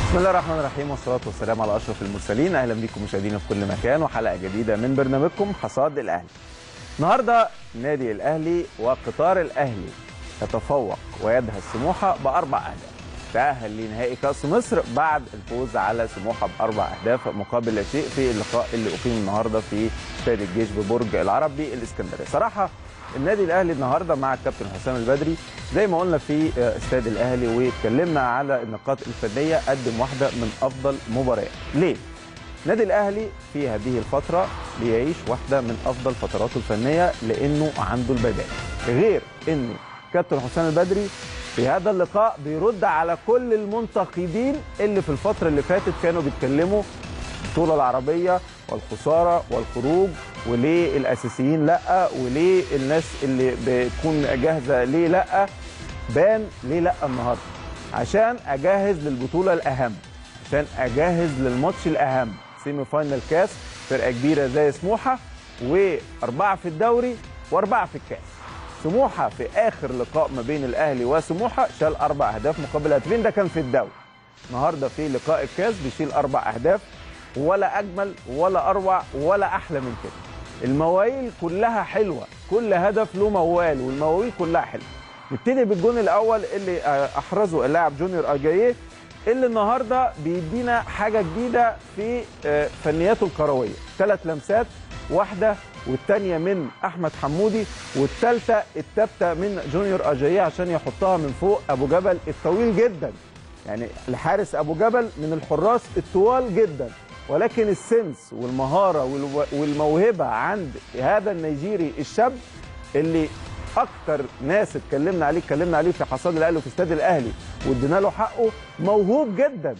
بسم الله الرحمن الرحيم والصلاة والسلام على أشرف المرسلين أهلا بكم مشاهدينا في كل مكان وحلقة جديدة من برنامجكم حصاد الأهلي النهاردة نادي الأهلي وقطار الأهلي يتفوق ويدهس سموحة بأربع أهداف تأهل لنهائي كأس مصر بعد الفوز على سموحة بأربع أهداف مقابل لا شيء في اللقاء اللي أقيم النهاردة في استاد الجيش ببرج العرب بالإسكندرية صراحة النادي الاهلي النهارده مع الكابتن حسام البدري زي ما قلنا في استاد الاهلي واتكلمنا على النقاط الفنيه قدم واحده من افضل مباريات ليه النادي الاهلي في هذه الفتره بيعيش واحده من افضل فتراته الفنيه لانه عنده البدائل غير ان كابتن حسام البدري في هذا اللقاء بيرد على كل المنتقدين اللي في الفتره اللي فاتت كانوا بيتكلموا البطوله العربيه والخساره والخروج وليه الاساسيين لا وليه الناس اللي بتكون جاهزه ليه لا بان ليه لا النهارده عشان اجهز للبطوله الاهم عشان اجهز للماتش الاهم سيمي فاينل كاس فرقه كبيره زي سموحه واربعه في الدوري واربعه في الكاس سموحه في اخر لقاء ما بين الاهلي وسموحه شال اربع اهداف مقابل هدفين ده كان في الدوري النهارده في لقاء الكاس بيشيل اربع اهداف ولا اجمل ولا اروع ولا احلى من كده المواويل كلها حلوه كل هدف له موال والمواويل كلها حلوه نبتدي بالجون الاول اللي احرزه اللاعب جونيور اجاييه اللي النهارده بيدينا حاجه جديده في فنياته الكرويه ثلاث لمسات واحده والثانيه من احمد حمودي والثالثه الثابته من جونيور اجاييه عشان يحطها من فوق ابو جبل الطويل جدا يعني الحارس ابو جبل من الحراس الطوال جدا ولكن السنس والمهاره والموهبه عند هذا النيجيري الشاب اللي اكتر ناس اتكلمنا عليه اتكلمنا عليه في حصاد الاهلي وفي استاد الاهلي وادينا له حقه موهوب جدا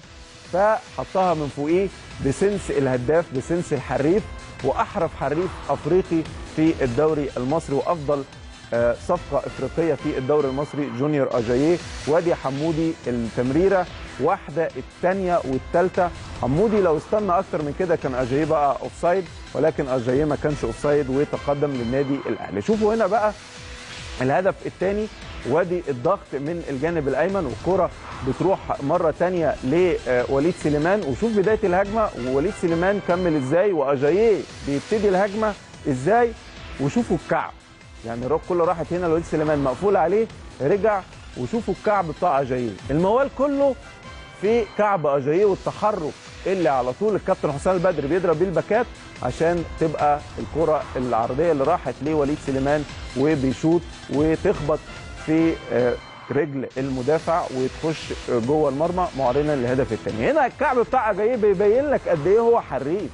فحطها من فوقيه بسنس الهداف بسنس الحريف واحرف حريف افريقي في الدوري المصري وافضل صفقه افريقيه في الدوري المصري جونيور اجاييه وادي حمودي التمريره واحده الثانيه والثالثه حمودي لو استنى اكتر من كده كان اجاييه بقى اوفسايد ولكن اجاييه ما كانش اوفسايد وتقدم للنادي الاهلي شوفوا هنا بقى الهدف الثاني وادي الضغط من الجانب الايمن والكره بتروح مره ثانيه لوليد سليمان وشوف بدايه الهجمه ووليد سليمان كمل ازاي واجاييه بيبتدي الهجمه ازاي وشوفوا الكعب يعني الكل راحت هنا لوليد سليمان مقفول عليه رجع وشوفوا الكعب بتاع اجاييه الموال كله في كعب اجاييه والتحرك اللي على طول الكابتن حسام البدري بيضرب بيه الباكات عشان تبقى الكره العرضيه اللي راحت لوليد سليمان وبيشوط وتخبط في رجل المدافع وتخش جوه المرمى معرنا للهدف الثاني هنا الكعب بتاع اجاييه بيبين لك قد ايه هو حريف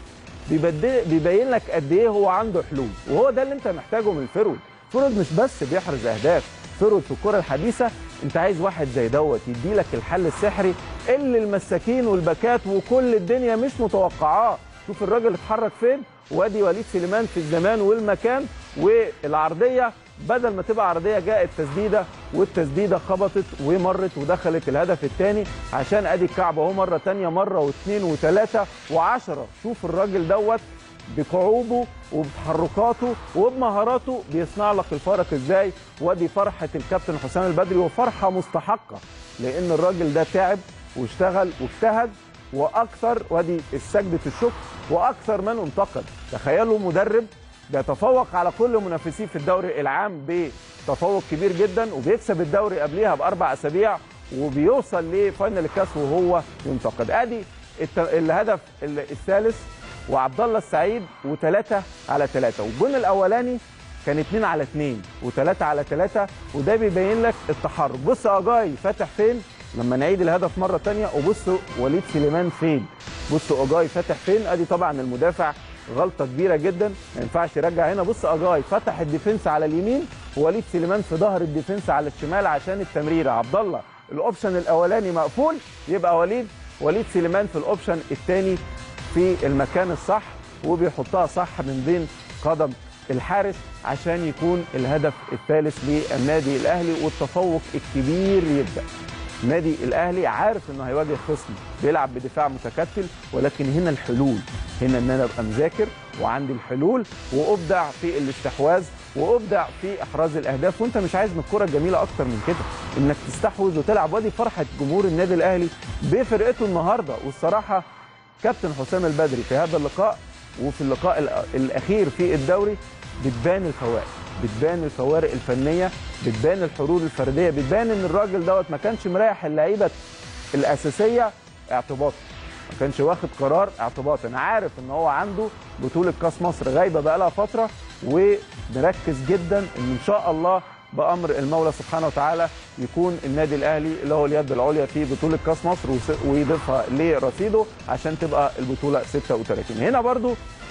بيبين لك قد ايه هو عنده حلول وهو ده اللي انت محتاجه من الفرود فرود مش بس بيحرز اهداف فرود في الكره الحديثه انت عايز واحد زي دوت يدي لك الحل السحري اللي المساكين والباكات وكل الدنيا مش متوقعاه شوف الراجل اتحرك فين وادي وليد سليمان في الزمان والمكان والعرضيه بدل ما تبقى عرضيه جاءت تسديده والتسديده خبطت ومرت ودخلت الهدف الثاني عشان ادي الكعب اهو مره ثانيه مره واثنين وثلاثه وعشره شوف الراجل دوت بقعوبه وبتحركاته وبمهاراته بيصنع لك الفارق ازاي وادي فرحه الكابتن حسام البدري وفرحه مستحقه لان الراجل ده تعب واشتغل واجتهد واكثر وادي سجده الشكر واكثر من انتقد تخيلوا مدرب بيتفوق على كل منافسيه في الدوري العام بتفوق كبير جدا وبيكسب الدوري قبليها باربع اسابيع وبيوصل لفاينل الكاس وهو ينتقد ادي الهدف الثالث وعبد الله السعيد وثلاثة على ثلاثة والجون الأولاني كان اثنين على اثنين وثلاثة على ثلاثة وده بيبين لك التحرك بص أجاي فاتح فين لما نعيد الهدف مرة تانية وبصوا وليد سليمان فين بصوا أجاي فاتح فين أدي طبعا المدافع غلطة كبيرة جدا ما ينفعش يرجع هنا بص أجاي فتح الديفنس على اليمين ووليد سليمان في ظهر الديفنس على الشمال عشان التمريرة عبد الله الأوبشن الأولاني مقفول يبقى وليد وليد سليمان في الأوبشن الثاني في المكان الصح وبيحطها صح من بين قدم الحارس عشان يكون الهدف الثالث للنادي الاهلي والتفوق الكبير يبدا. النادي الاهلي عارف انه هيواجه خصم بيلعب بدفاع متكتل ولكن هنا الحلول هنا ان انا ابقى مذاكر وعندي الحلول وابدع في الاستحواذ وابدع في احراز الاهداف وانت مش عايز من الكره الجميله اكتر من كده انك تستحوذ وتلعب وادي فرحه جمهور النادي الاهلي بفرقته النهارده والصراحه كابتن حسام البدري في هذا اللقاء وفي اللقاء الأ- الاخير في الدوري بتبان الفوارق بتبان الفوارق الفنيه بتبان الحلول الفرديه بتبان ان الراجل دوت ما كانش مريح اللعيبه الاساسيه اعتباطا ما كانش واخد قرار اعتباطا انا عارف ان هو عنده بطوله كاس مصر غايبه بقالها فتره ومركز جدا ان ان شاء الله بامر المولى سبحانه وتعالى يكون النادي الاهلي اللي هو اليد العليا في بطوله كاس مصر وس- ويضيفها لرصيده عشان تبقى البطوله 36 هنا برضو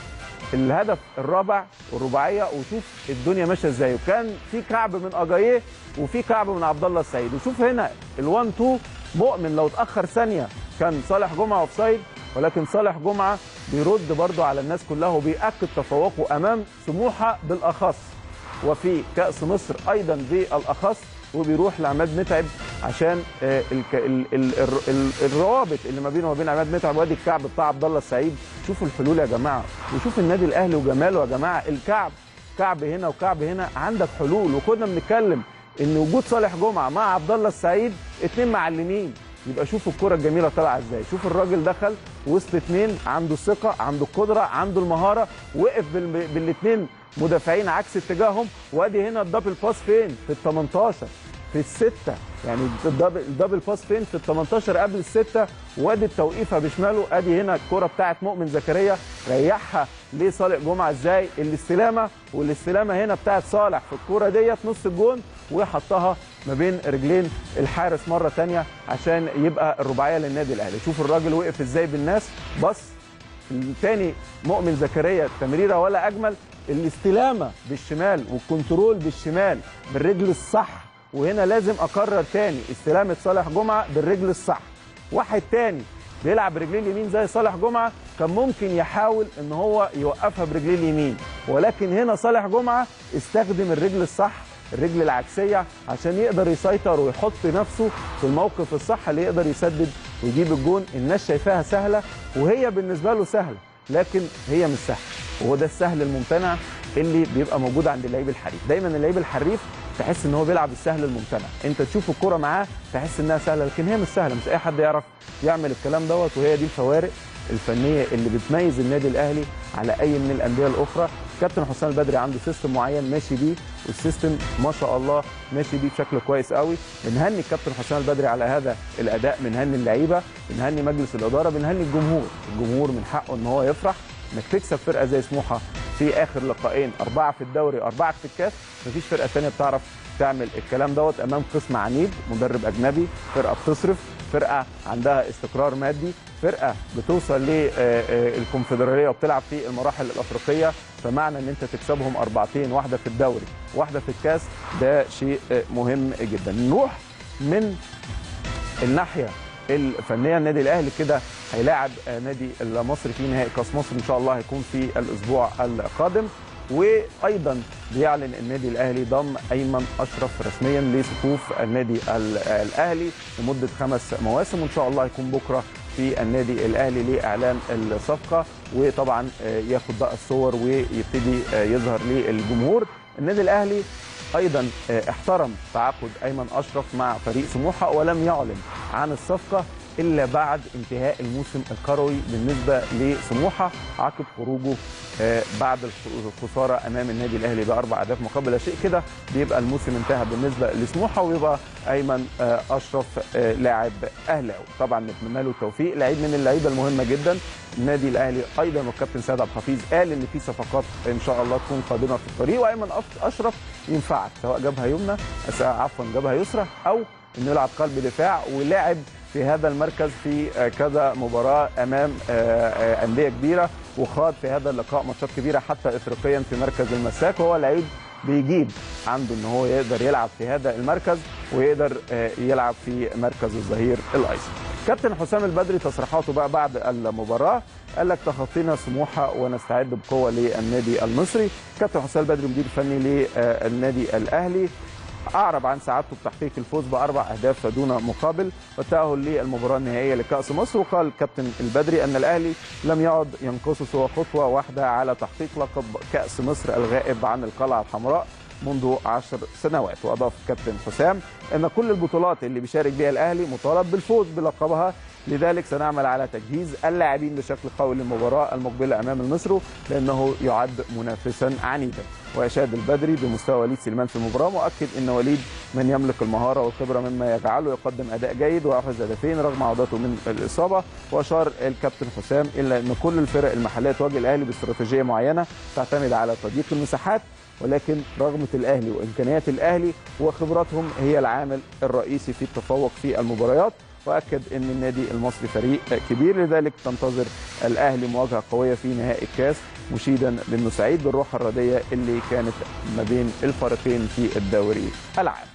الهدف الرابع والرباعيه وشوف الدنيا ماشيه ازاي وكان في كعب من اجاييه وفي كعب من عبد الله السعيد وشوف هنا ال1 2 مؤمن لو اتاخر ثانيه كان صالح جمعه اوف سايد ولكن صالح جمعه بيرد برضو على الناس كلها وبيأكد تفوقه امام سموحه بالاخص وفي كأس مصر أيضا بالأخص وبيروح لعماد متعب عشان آه، الك- ال- ال- الر- ال- الروابط اللي ما بينه وما بين عماد متعب وادي الكعب بتاع عبد الله السعيد شوفوا الحلول يا جماعه وشوف النادي الاهلي وجماله يا جماعه الكعب كعب هنا وكعب هنا عندك حلول وكنا بنتكلم ان وجود صالح جمعه مع عبد الله السعيد اتنين معلمين يبقى شوفوا الكره الجميله طالعه ازاي شوف الراجل دخل وسط اتنين عنده الثقه عنده القدره عنده المهاره وقف بال- بالاثنين مدافعين عكس اتجاههم وادي هنا الدبل باس فين في ال 18 في الستة يعني الدبل, الدبل باس فين في ال 18 قبل الستة وادي التوقيفة بشماله ادي هنا الكرة بتاعت مؤمن زكريا ريحها لصالح جمعة ازاي الاستلامة والاستلامة هنا بتاعت صالح في الكرة ديت نص الجون وحطها ما بين رجلين الحارس مرة تانية عشان يبقى الرباعية للنادي الاهلي شوف الراجل وقف ازاي بالناس بص الثاني مؤمن زكريا التمريره ولا اجمل الاستلامه بالشمال والكنترول بالشمال بالرجل الصح وهنا لازم اكرر تاني استلامه صالح جمعه بالرجل الصح واحد تاني بيلعب برجليه اليمين زي صالح جمعه كان ممكن يحاول ان هو يوقفها برجليه اليمين ولكن هنا صالح جمعه استخدم الرجل الصح الرجل العكسيه عشان يقدر يسيطر ويحط نفسه في الموقف الصح اللي يقدر يسدد ويجيب الجون الناس شايفاها سهله وهي بالنسبه له سهله لكن هي مش سهله وهو ده السهل الممتنع اللي بيبقى موجود عند اللعيب الحريف دايما اللعيب الحريف تحس ان هو بيلعب السهل الممتنع انت تشوف الكره معاه تحس انها سهله لكن هي مش سهله مش اي حد يعرف يعمل الكلام دوت وهي دي الفوارق الفنيه اللي بتميز النادي الاهلي على اي من الانديه الاخرى كابتن حسام البدري عنده سيستم معين ماشي بيه والسيستم ما شاء الله ماشي بيه بشكل كويس قوي بنهني الكابتن حسام البدري على هذا الاداء بنهني اللعيبه بنهني مجلس الاداره بنهني الجمهور الجمهور من حقه ان هو يفرح انك تكسب فرقه زي سموحه في اخر لقاءين اربعه في الدوري واربعه في الكاس مفيش فرقه ثانيه بتعرف تعمل الكلام دوت امام قسم عنيد مدرب اجنبي فرقه بتصرف فرقه عندها استقرار مادي فرقه بتوصل للكونفدراليه وبتلعب في المراحل الافريقيه فمعنى ان انت تكسبهم اربعتين واحده في الدوري واحده في الكاس ده شيء آه، مهم جدا نروح من الناحيه الفنيه النادي الاهلي كده هيلاعب آه، نادي المصري في نهائي كاس مصر ان شاء الله هيكون في الاسبوع القادم وايضا بيعلن النادي الاهلي ضم ايمن اشرف رسميا لصفوف النادي ال- الاهلي لمده خمس مواسم وان شاء الله هيكون بكره في النادي الاهلي لاعلان الصفقه وطبعا آه، ياخد بقى الصور ويبتدي آه، يظهر للجمهور النادي الاهلي ايضا آه، احترم تعاقد ايمن اشرف مع فريق سموحه ولم يعلن عن الصفقه الا بعد انتهاء الموسم الكروي بالنسبه لسموحه عقب خروجه آه، بعد الخساره امام النادي الاهلي باربع اهداف مقابل لا شيء كده بيبقى الموسم انتهى بالنسبه لسموحه ويبقى ايمن آه، اشرف آه، لاعب اهلاوي طبعا نتمنى له التوفيق لعيب من اللعيبه المهمه جدا النادي الاهلي ايضا والكابتن سيد عبد الحفيظ قال ان في صفقات ان شاء الله تكون قادمه في الطريق وايمن أف- اشرف ينفعك سواء جابها يمنى أس- عفوا جابها يسرى او انه يلعب قلب دفاع ولعب في هذا المركز في آه، كذا مباراه امام آه، آه، انديه كبيره وخاض في هذا اللقاء ماتشات كبيره حتى افريقيا في مركز المساك وهو لعيب بيجيب عنده ان هو يقدر يلعب في هذا المركز ويقدر آه، يلعب في مركز الظهير الايسر. كابتن حسام البدري تصريحاته بقى بعد المباراه قال لك تخطينا سموحه ونستعد بقوه للنادي المصري. كابتن حسام البدري مدير فني للنادي الاهلي اعرب عن سعادته بتحقيق الفوز باربع اهداف دون مقابل والتاهل للمباراه النهائيه لكاس مصر وقال كابتن البدري ان الاهلي لم يعد ينقصه سوى خطوه واحده على تحقيق لقب كاس مصر الغائب عن القلعه الحمراء منذ عشر سنوات واضاف الكابتن حسام ان كل البطولات اللي بيشارك بها الاهلي مطالب بالفوز بلقبها لذلك سنعمل على تجهيز اللاعبين بشكل قوي للمباراه المقبله امام المصري لانه يعد منافسا عنيدا واشاد البدري بمستوى وليد سليمان في المباراه مؤكد ان وليد من يملك المهاره والخبره مما يجعله يقدم اداء جيد واحرز هدفين رغم عودته من الاصابه واشار الكابتن حسام الا ان كل الفرق المحليه تواجه الاهلي باستراتيجيه معينه تعتمد على تضييق المساحات ولكن رغبة الأهلي وإمكانيات الأهلي وخبراتهم هي العامل الرئيسي في التفوق في المباريات واكد ان النادي المصري فريق كبير لذلك تنتظر الاهلي مواجهه قويه في نهائي الكاس مشيدا بانه سعيد بالروح الرياضيه اللي كانت ما بين الفريقين في الدوري العام.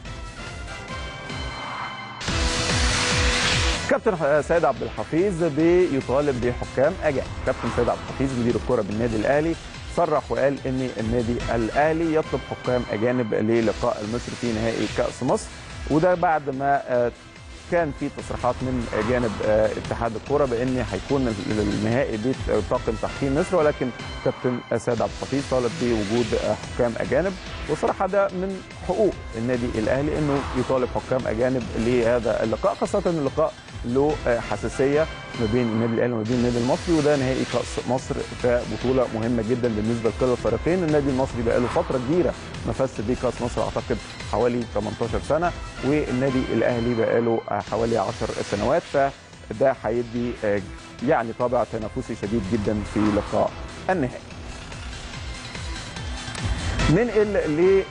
كابتن سيد عبد الحفيظ بيطالب بحكام اجانب، كابتن سيد عبد الحفيظ مدير الكره بالنادي الاهلي صرح وقال ان النادي الاهلي يطلب حكام اجانب للقاء المصري في نهائي كاس مصر وده بعد ما كان في تصريحات من جانب اتحاد الكوره بان هيكون النهائي دي طاقم تحكيم مصر ولكن كابتن سيد عبد الحفيظ طالب بوجود حكام اجانب وصراحه ده من حقوق النادي الاهلي انه يطالب حكام اجانب لهذا اللقاء خاصه اللقاء له حساسيه ما بين النادي الاهلي وما بين النادي المصري وده نهائي كاس مصر فبطوله مهمه جدا بالنسبه لكلا الفريقين النادي المصري بقى له فتره كبيره ما فازش بيه كاس مصر اعتقد حوالي 18 سنه والنادي الاهلي بقى له حوالي 10 سنوات فده هيدي يعني طابع تنافسي شديد جدا في لقاء النهائي ننقل ل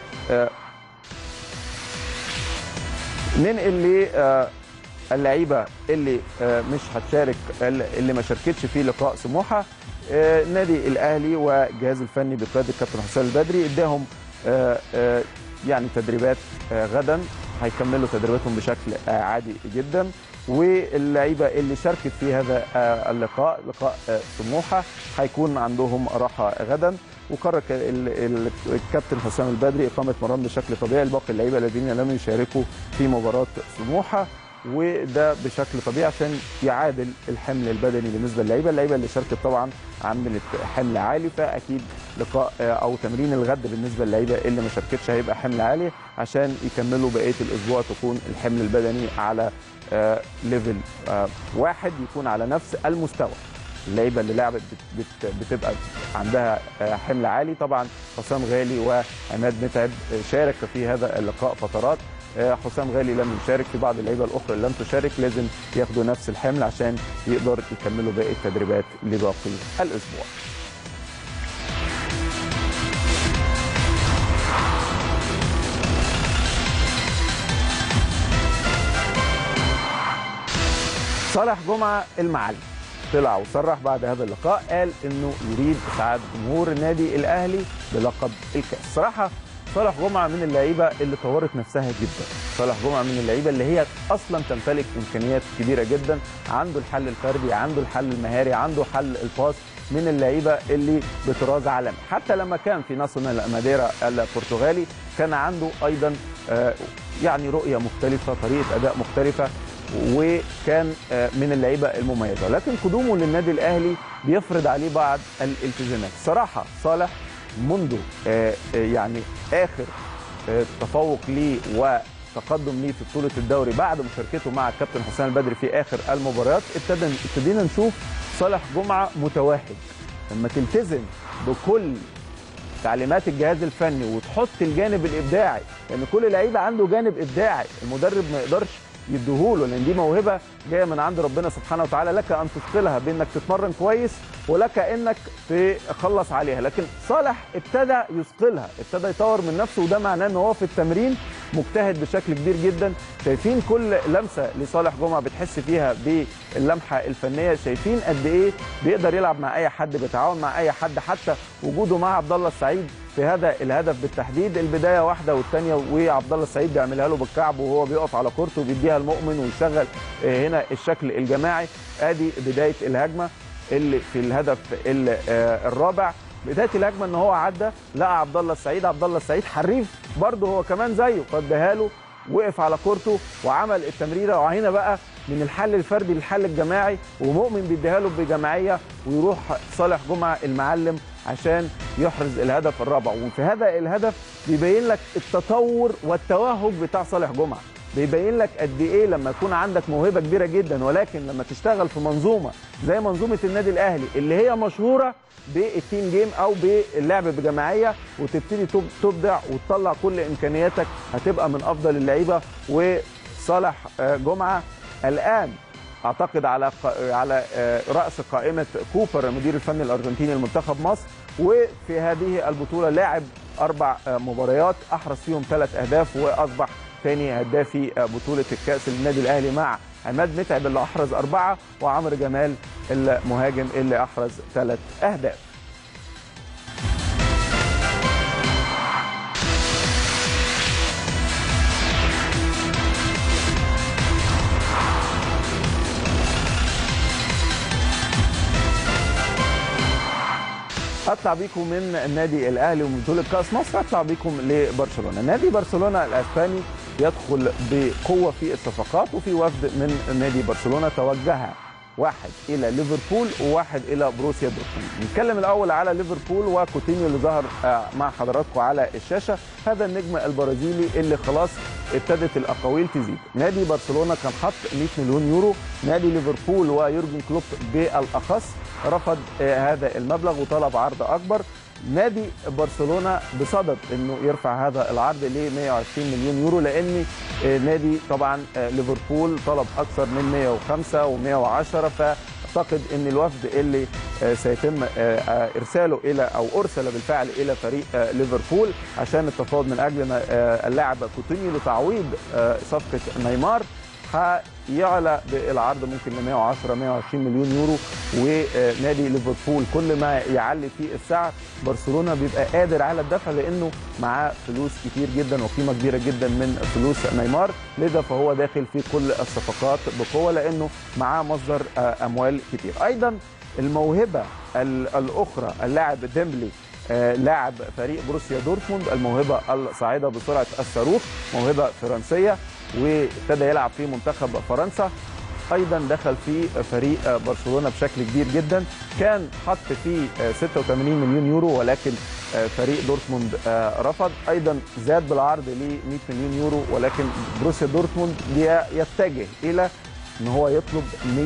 ننقل ل اللعيبه اللي مش هتشارك اللي ما شاركتش في لقاء سموحه النادي الاهلي والجهاز الفني بقياده الكابتن حسام البدري اداهم يعني تدريبات غدا هيكملوا تدريباتهم بشكل عادي جدا واللعيبه اللي شاركت في هذا اللقاء لقاء سموحه هيكون عندهم راحه غدا وقرر الكابتن حسام البدري اقامه مران بشكل طبيعي لباقي اللعيبه الذين لم يشاركوا في مباراه سموحه وده بشكل طبيعي عشان يعادل الحمل البدني بالنسبه للعيبه، اللعيبه اللي شاركت طبعا عملت حمل عالي فاكيد لقاء او تمرين الغد بالنسبه للعيبه اللي ما شاركتش هيبقى حمل عالي عشان يكملوا بقيه الاسبوع تكون الحمل البدني على ليفل واحد يكون على نفس المستوى. اللعيبه اللي لعبت بت بتبقى عندها حمل عالي طبعا حسام غالي وعماد متعب شارك في هذا اللقاء فترات حسام غالي لم يشارك في بعض اللعيبه الاخرى اللي لم تشارك لازم ياخدوا نفس الحمل عشان يقدر يكملوا باقي التدريبات لباقي الاسبوع. صالح جمعه المعلم طلع وصرح بعد هذا اللقاء قال انه يريد اسعاد جمهور النادي الاهلي بلقب الكاس صراحه صالح جمعه من اللعيبه اللي طورت نفسها جدا صالح جمعه من اللعيبه اللي هي اصلا تمتلك امكانيات كبيره جدا عنده الحل الفردي عنده الحل المهاري عنده حل الباس من اللعيبه اللي بطراز عالمي حتى لما كان في ناسيونال ماديرا البرتغالي كان عنده ايضا يعني رؤيه مختلفه طريقه اداء مختلفه وكان من اللعيبه المميزه لكن قدومه للنادي الاهلي بيفرض عليه بعض الالتزامات صراحه صالح منذ يعني اخر تفوق ليه وتقدم ليه في بطوله الدوري بعد مشاركته مع الكابتن حسام البدري في اخر المباريات ابتدى ابتدينا نشوف صالح جمعه متوهج لما تلتزم بكل تعليمات الجهاز الفني وتحط الجانب الابداعي لان كل لعيب عنده جانب ابداعي المدرب ما يقدرش يديهوله لان دي موهبه جايه من عند ربنا سبحانه وتعالى لك ان تثقلها بانك تتمرن كويس ولك انك تخلص عليها لكن صالح ابتدى يثقلها ابتدى يطور من نفسه وده معناه ان هو في التمرين مجتهد بشكل كبير جدا شايفين كل لمسه لصالح جمعه بتحس فيها باللمحه الفنيه شايفين قد ايه بيقدر يلعب مع اي حد بيتعاون مع اي حد حتى وجوده مع عبد الله السعيد في هذا الهدف بالتحديد البدايه واحده والثانيه وعبد الله السعيد بيعملها له بالكعب وهو بيقف على كورته وبيديها المؤمن ويشغل هنا الشكل الجماعي ادي بدايه الهجمه اللي في الهدف الرابع بدايه الهجمه ان هو عدى لقى عبد الله السعيد عبد الله السعيد حريف برده هو كمان زيه فاداها له وقف على كورته وعمل التمريره وهنا بقى من الحل الفردي للحل الجماعي ومؤمن بيديها له بجماعيه ويروح صالح جمعه المعلم عشان يحرز الهدف الرابع وفي هذا الهدف بيبين لك التطور والتوهج بتاع صالح جمعه بيبين لك قد ايه لما يكون عندك موهبه كبيره جدا ولكن لما تشتغل في منظومه زي منظومه النادي الاهلي اللي هي مشهوره بالتيم جيم او باللعب بجماعيه وتبتدي تبدع وتطلع كل امكانياتك هتبقى من افضل اللعيبه وصالح جمعه الان اعتقد على على راس قائمه كوبر المدير الفني الارجنتيني لمنتخب مصر وفي هذه البطوله لاعب اربع مباريات احرز فيهم ثلاث اهداف واصبح ثاني هدافي بطوله الكاس للنادي الاهلي مع عماد متعب اللي احرز اربعه وعمرو جمال المهاجم اللي احرز ثلاث اهداف. اطلع بيكم من النادي الاهلي ومن بطوله كاس مصر اطلع بيكم لبرشلونه نادي برشلونه الاسباني يدخل بقوه في الصفقات وفي وفد من نادي برشلونه توجه واحد الى ليفربول وواحد الى بروسيا دورتموند نتكلم الاول على ليفربول وكوتينيو اللي ظهر مع حضراتكم على الشاشه هذا النجم البرازيلي اللي خلاص ابتدت الاقاويل تزيد نادي برشلونه كان حط 100 مليون يورو نادي ليفربول ويورجن كلوب بالاخص رفض هذا المبلغ وطلب عرض اكبر نادي برشلونه بصدد انه يرفع هذا العرض ل 120 مليون يورو لان نادي طبعا ليفربول طلب اكثر من 105 و110 فاعتقد ان الوفد اللي سيتم ارساله الى او ارسل بالفعل الى فريق ليفربول عشان التفاوض من اجل اللاعب كوتينيو لتعويض صفقه نيمار هيعلى بالعرض ممكن ل 110 120 مليون يورو ونادي ليفربول كل ما يعلي في السعر برشلونه بيبقى قادر على الدفع لانه معاه فلوس كتير جدا وقيمه كبيره جدا من فلوس نيمار لذا فهو داخل في كل الصفقات بقوه لانه معاه مصدر اموال كتير ايضا الموهبه الاخرى اللاعب ديمبلي لاعب فريق بروسيا دورتموند الموهبه الصاعده بسرعه الصاروخ موهبه فرنسيه وابتدى يلعب في منتخب فرنسا ايضا دخل في فريق برشلونه بشكل كبير جدا كان حط فيه 86 مليون يورو ولكن فريق دورتموند رفض ايضا زاد بالعرض ل 100 مليون يورو ولكن بروسيا دورتموند يتجه الى ان هو يطلب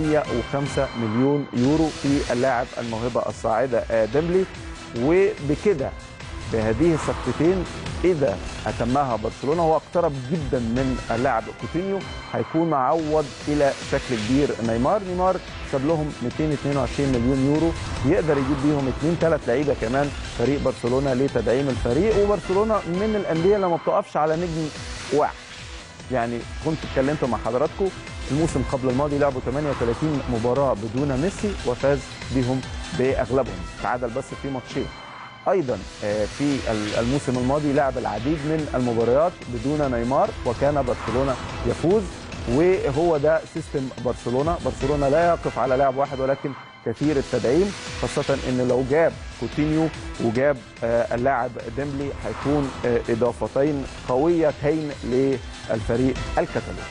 105 مليون يورو في اللاعب الموهبه الصاعده ديمبلي وبكده بهذه الصفقتين اذا اتمها برشلونه هو اقترب جدا من اللاعب كوتينيو هيكون معوض الى شكل كبير نيمار نيمار ساب لهم 222 مليون يورو يقدر يجيب بيهم اثنين ثلاث لعيبه كمان فريق برشلونه لتدعيم الفريق وبرشلونه من الانديه اللي ما بتقفش على نجم واحد يعني كنت اتكلمت مع حضراتكم الموسم قبل الماضي لعبوا 38 مباراه بدون ميسي وفاز بهم باغلبهم تعادل بس في ماتشين ايضا في الموسم الماضي لعب العديد من المباريات بدون نيمار وكان برشلونه يفوز وهو ده سيستم برشلونه برشلونه لا يقف على لاعب واحد ولكن كثير التدعيم خاصة ان لو جاب كوتينيو وجاب اللاعب ديمبلي هيكون اضافتين قويتين للفريق الكتالوني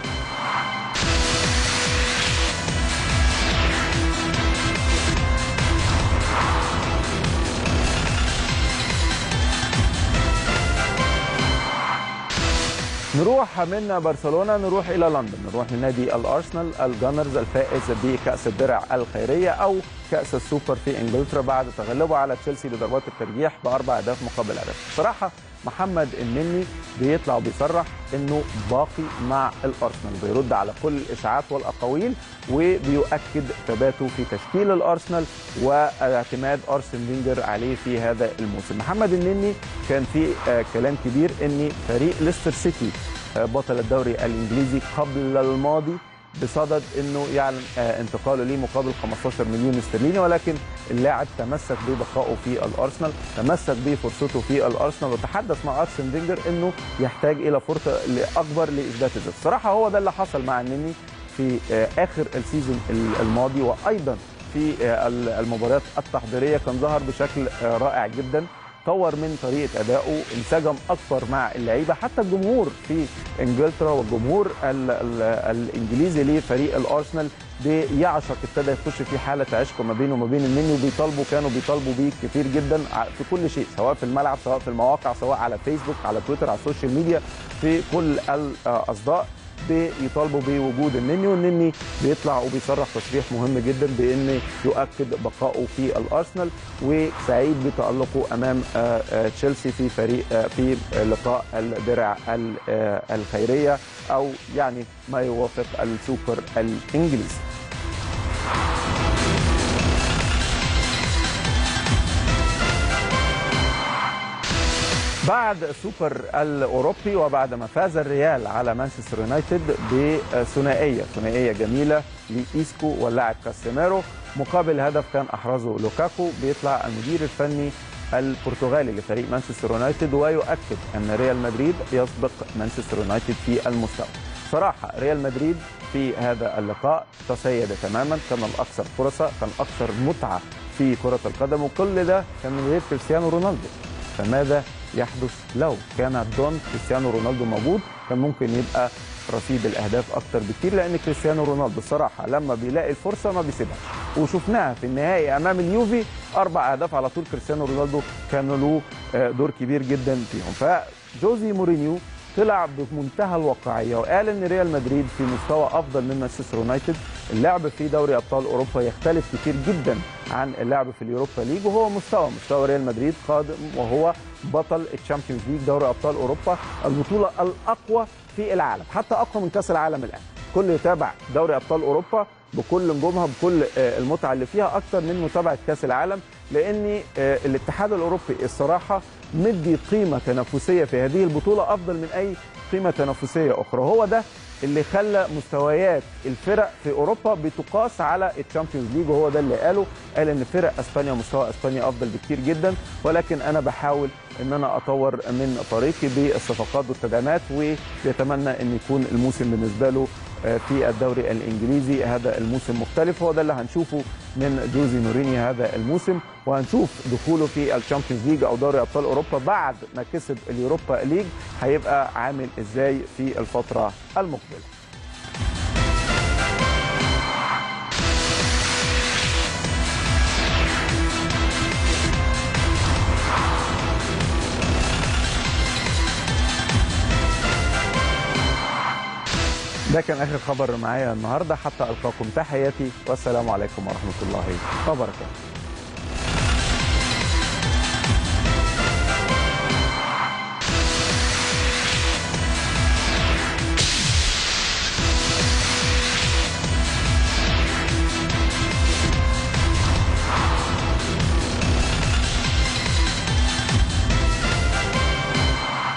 نروح من برشلونه نروح الى لندن نروح لنادي الارسنال الجانرز الفائز بكاس الدرع الخيريه او كاس السوبر في انجلترا بعد تغلبه على تشيلسي بضربات الترجيح باربع اهداف مقابل هدف بصراحه محمد النني بيطلع وبيصرح انه باقي مع الارسنال بيرد على كل الاشاعات والاقاويل وبيؤكد ثباته في تشكيل الارسنال واعتماد ارسن فينجر عليه في هذا الموسم محمد النني كان في كلام كبير ان فريق ليستر سيتي بطل الدوري الانجليزي قبل الماضي بصدد انه يعلن انتقاله ليه مقابل 15 مليون استرليني ولكن اللاعب تمسك ببقائه في الارسنال تمسك بفرصته في الارسنال وتحدث مع ارسن فينجر انه يحتاج الى فرصه اكبر لاثبات الذات صراحه هو ده اللي حصل مع النني في اخر السيزون الماضي وايضا في آه، المباريات التحضيريه كان ظهر بشكل آه، رائع جدا طور من طريقه ادائه انسجم اكثر مع اللعيبه حتى الجمهور في انجلترا والجمهور ال ال الانجليزي لفريق الارسنال بيعشق ابتدى يخش في حاله عشق ما بينه وما بين النني وبيطالبوا كانوا بيطالبوا بيه كتير جدا ع- في كل شيء سواء في الملعب سواء في المواقع سواء على فيسبوك على تويتر على السوشيال ميديا في كل الاصداء بيطالبوا بوجود النني والنني بيطلع وبيصرح تصريح مهم جدا بان يؤكد بقائه في الارسنال وسعيد بتالقه امام آه، آه، تشيلسي في فريق آه، في لقاء الدرع ال- آه، الخيريه او يعني ما يوافق السوبر الانجليزي بعد السوبر الاوروبي وبعد ما فاز الريال على مانشستر يونايتد بثنائيه ثنائيه جميله لايسكو واللاعب كاسيميرو مقابل هدف كان احرزه لوكاكو بيطلع المدير الفني البرتغالي لفريق مانشستر يونايتد ويؤكد ان ريال مدريد يسبق مانشستر يونايتد في المستوى صراحه ريال مدريد في هذا اللقاء تسيد تماما كان الاكثر فرصه كان اكثر متعه في كره القدم وكل ده كان من غير كريستيانو رونالدو فماذا يحدث لو كان دون كريستيانو رونالدو موجود كان ممكن يبقى رصيد الاهداف اكتر بكتير لان كريستيانو رونالدو الصراحه لما بيلاقي الفرصه ما بيسيبهاش وشفناها في النهائي امام اليوفي اربع اهداف على طول كريستيانو رونالدو كان له آه، دور كبير جدا فيهم فجوزي مورينيو طلع بمنتهى الواقعيه وقال ان ريال مدريد في مستوى افضل من مانشستر يونايتد اللعب في دوري ابطال اوروبا يختلف كتير جدا عن اللعب في اليوروبا ليج وهو مستوى مستوى ريال مدريد قادم وهو بطل الشامبيونز ليج دوري ابطال اوروبا البطوله الاقوى في العالم حتى اقوى من كاس العالم الان كل يتابع دوري ابطال اوروبا بكل نجومها بكل آه، المتعه اللي فيها اكتر من متابعه كاس العالم لان آه، الاتحاد الاوروبي الصراحه مدي قيمه تنافسيه في هذه البطوله افضل من اي قيمه تنافسيه اخرى هو ده اللي خلى مستويات الفرق في اوروبا بتقاس على الشامبيونز ليج وهو ده اللي قاله قال ان فرق اسبانيا ومستوى اسبانيا افضل بكتير جدا ولكن انا بحاول ان انا اطور من طريقي بالصفقات والتدعيمات ويتمنى ان يكون الموسم بالنسبه له آه، في الدوري الانجليزي هذا الموسم مختلف هو ده اللي هنشوفه من جوزي موريني هذا الموسم وهنشوف دخوله في الشامبيونز ليج او دوري ابطال اوروبا بعد ما كسب اليوروبا ليج هيبقى عامل ازاي في الفتره المقبله ده كان اخر خبر معايا النهارده حتى القاكم تحياتي والسلام عليكم ورحمه الله وبركاته